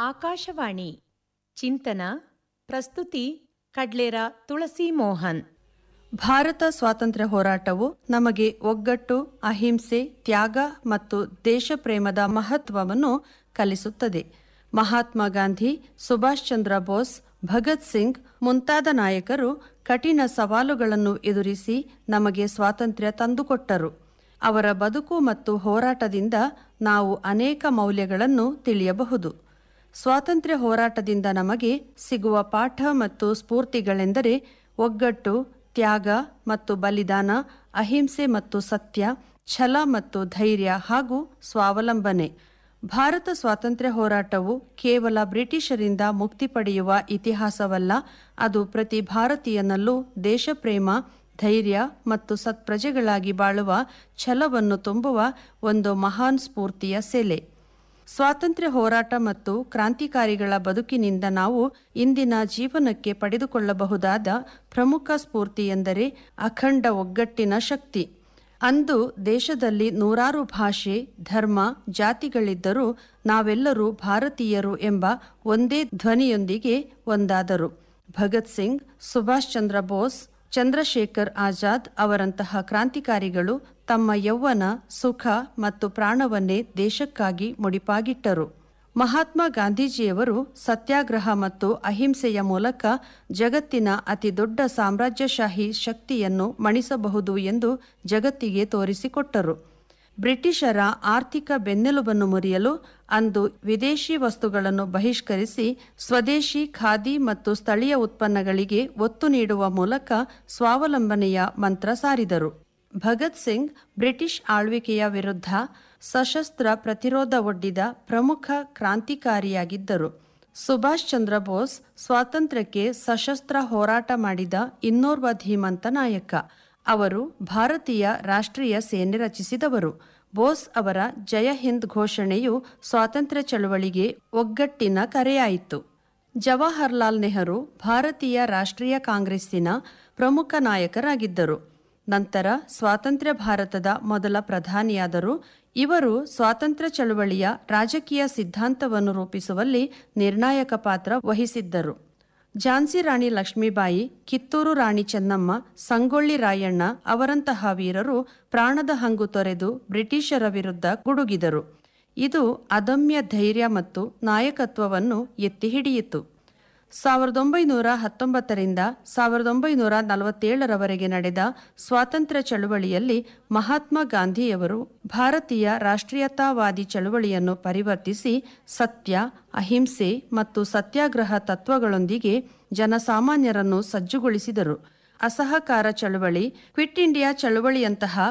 ಆಕಾಶವಾಣಿ ಚಿಂತನ ಪ್ರಸ್ತುತಿ ಕಡ್ಲೇರ ತುಳಸಿ ಮೋಹನ್ ಭಾರತ ಸ್ವಾತಂತ್ರ್ಯ ಹೋರಾಟವು ನಮಗೆ ಒಗ್ಗಟ್ಟು ಅಹಿಂಸೆ ತ್ಯಾಗ ಮತ್ತು ದೇಶಪ್ರೇಮದ ಮಹತ್ವವನ್ನು ಕಲಿಸುತ್ತದೆ ಮಹಾತ್ಮ ಗಾಂಧಿ ಸುಭಾಷ್ ಚಂದ್ರ ಬೋಸ್ ಭಗತ್ ಸಿಂಗ್ ಮುಂತಾದ ನಾಯಕರು ಕಠಿಣ ಸವಾಲುಗಳನ್ನು ಎದುರಿಸಿ ನಮಗೆ ಸ್ವಾತಂತ್ರ್ಯ ತಂದುಕೊಟ್ಟರು ಅವರ ಬದುಕು ಮತ್ತು ಹೋರಾಟದಿಂದ ನಾವು ಅನೇಕ ಮೌಲ್ಯಗಳನ್ನು ತಿಳಿಯಬಹುದು ಸ್ವಾತಂತ್ರ್ಯ ಹೋರಾಟದಿಂದ ನಮಗೆ ಸಿಗುವ ಪಾಠ ಮತ್ತು ಸ್ಫೂರ್ತಿಗಳೆಂದರೆ ಒಗ್ಗಟ್ಟು ತ್ಯಾಗ ಮತ್ತು ಬಲಿದಾನ ಅಹಿಂಸೆ ಮತ್ತು ಸತ್ಯ ಛಲ ಮತ್ತು ಧೈರ್ಯ ಹಾಗೂ ಸ್ವಾವಲಂಬನೆ ಭಾರತ ಸ್ವಾತಂತ್ರ್ಯ ಹೋರಾಟವು ಕೇವಲ ಬ್ರಿಟಿಷರಿಂದ ಮುಕ್ತಿ ಪಡೆಯುವ ಇತಿಹಾಸವಲ್ಲ ಅದು ಪ್ರತಿ ಭಾರತೀಯನಲ್ಲೂ ದೇಶಪ್ರೇಮ ಧೈರ್ಯ ಮತ್ತು ಸತ್ಪ್ರಜೆಗಳಾಗಿ ಬಾಳುವ ಛಲವನ್ನು ತುಂಬುವ ಒಂದು ಮಹಾನ್ ಸ್ಫೂರ್ತಿಯ ಸೆಲೆ ಸ್ವಾತಂತ್ರ್ಯ ಹೋರಾಟ ಮತ್ತು ಕ್ರಾಂತಿಕಾರಿಗಳ ಬದುಕಿನಿಂದ ನಾವು ಇಂದಿನ ಜೀವನಕ್ಕೆ ಪಡೆದುಕೊಳ್ಳಬಹುದಾದ ಪ್ರಮುಖ ಸ್ಫೂರ್ತಿ ಎಂದರೆ ಅಖಂಡ ಒಗ್ಗಟ್ಟಿನ ಶಕ್ತಿ ಅಂದು ದೇಶದಲ್ಲಿ ನೂರಾರು ಭಾಷೆ ಧರ್ಮ ಜಾತಿಗಳಿದ್ದರೂ ನಾವೆಲ್ಲರೂ ಭಾರತೀಯರು ಎಂಬ ಒಂದೇ ಧ್ವನಿಯೊಂದಿಗೆ ಒಂದಾದರು ಭಗತ್ ಸಿಂಗ್ ಸುಭಾಷ್ ಚಂದ್ರ ಬೋಸ್ ಚಂದ್ರಶೇಖರ್ ಆಜಾದ್ ಅವರಂತಹ ಕ್ರಾಂತಿಕಾರಿಗಳು ತಮ್ಮ ಯೌವನ ಸುಖ ಮತ್ತು ಪ್ರಾಣವನ್ನೇ ದೇಶಕ್ಕಾಗಿ ಮುಡಿಪಾಗಿಟ್ಟರು ಮಹಾತ್ಮ ಗಾಂಧೀಜಿಯವರು ಸತ್ಯಾಗ್ರಹ ಮತ್ತು ಅಹಿಂಸೆಯ ಮೂಲಕ ಜಗತ್ತಿನ ಅತಿ ದೊಡ್ಡ ಸಾಮ್ರಾಜ್ಯಶಾಹಿ ಶಕ್ತಿಯನ್ನು ಮಣಿಸಬಹುದು ಎಂದು ಜಗತ್ತಿಗೆ ತೋರಿಸಿಕೊಟ್ಟರು ಬ್ರಿಟಿಷರ ಆರ್ಥಿಕ ಬೆನ್ನೆಲುಬನ್ನು ಮುರಿಯಲು ಅಂದು ವಿದೇಶಿ ವಸ್ತುಗಳನ್ನು ಬಹಿಷ್ಕರಿಸಿ ಸ್ವದೇಶಿ ಖಾದಿ ಮತ್ತು ಸ್ಥಳೀಯ ಉತ್ಪನ್ನಗಳಿಗೆ ಒತ್ತು ನೀಡುವ ಮೂಲಕ ಸ್ವಾವಲಂಬನೆಯ ಮಂತ್ರ ಸಾರಿದರು ಭಗತ್ ಸಿಂಗ್ ಬ್ರಿಟಿಷ್ ಆಳ್ವಿಕೆಯ ವಿರುದ್ಧ ಸಶಸ್ತ್ರ ಪ್ರತಿರೋಧ ಒಡ್ಡಿದ ಪ್ರಮುಖ ಕ್ರಾಂತಿಕಾರಿಯಾಗಿದ್ದರು ಸುಭಾಷ್ ಚಂದ್ರ ಬೋಸ್ ಸ್ವಾತಂತ್ರ್ಯಕ್ಕೆ ಸಶಸ್ತ್ರ ಹೋರಾಟ ಮಾಡಿದ ಇನ್ನೋರ್ವ ಧೀಮಂತ ನಾಯಕ ಅವರು ಭಾರತೀಯ ರಾಷ್ಟ್ರೀಯ ಸೇನೆ ರಚಿಸಿದವರು ಬೋಸ್ ಅವರ ಜಯ ಹಿಂದ್ ಘೋಷಣೆಯು ಸ್ವಾತಂತ್ರ್ಯ ಚಳವಳಿಗೆ ಒಗ್ಗಟ್ಟಿನ ಕರೆಯಾಯಿತು ಜವಾಹರ್ಲಾಲ್ ನೆಹರು ಭಾರತೀಯ ರಾಷ್ಟ್ರೀಯ ಕಾಂಗ್ರೆಸ್ಸಿನ ಪ್ರಮುಖ ನಾಯಕರಾಗಿದ್ದರು ನಂತರ ಸ್ವಾತಂತ್ರ್ಯ ಭಾರತದ ಮೊದಲ ಪ್ರಧಾನಿಯಾದರು ಇವರು ಸ್ವಾತಂತ್ರ್ಯ ಚಳವಳಿಯ ರಾಜಕೀಯ ಸಿದ್ಧಾಂತವನ್ನು ರೂಪಿಸುವಲ್ಲಿ ನಿರ್ಣಾಯಕ ಪಾತ್ರ ವಹಿಸಿದ್ದರು ಝಾನ್ಸಿ ರಾಣಿ ಲಕ್ಷ್ಮೀಬಾಯಿ ಕಿತ್ತೂರು ರಾಣಿ ಚೆನ್ನಮ್ಮ ಸಂಗೊಳ್ಳಿ ರಾಯಣ್ಣ ಅವರಂತಹ ವೀರರು ಪ್ರಾಣದ ಹಂಗು ತೊರೆದು ಬ್ರಿಟಿಷರ ವಿರುದ್ಧ ಗುಡುಗಿದರು ಇದು ಅದಮ್ಯ ಧೈರ್ಯ ಮತ್ತು ನಾಯಕತ್ವವನ್ನು ಎತ್ತಿ ಹಿಡಿಯಿತು ಸಾವಿರದ ಒಂಬೈನೂರ ಹತ್ತೊಂಬತ್ತರಿಂದ ಸಾವಿರದ ಒಂಬೈನೂರ ನಲವತ್ತೇಳರವರೆಗೆ ನಡೆದ ಸ್ವಾತಂತ್ರ್ಯ ಚಳುವಳಿಯಲ್ಲಿ ಮಹಾತ್ಮ ಗಾಂಧಿಯವರು ಭಾರತೀಯ ರಾಷ್ಟ್ರೀಯತಾವಾದಿ ಚಳುವಳಿಯನ್ನು ಪರಿವರ್ತಿಸಿ ಸತ್ಯ ಅಹಿಂಸೆ ಮತ್ತು ಸತ್ಯಾಗ್ರಹ ತತ್ವಗಳೊಂದಿಗೆ ಜನಸಾಮಾನ್ಯರನ್ನು ಸಜ್ಜುಗೊಳಿಸಿದರು ಅಸಹಕಾರ ಚಳುವಳಿ ಕ್ವಿಟ್ ಇಂಡಿಯಾ ಚಳುವಳಿಯಂತಹ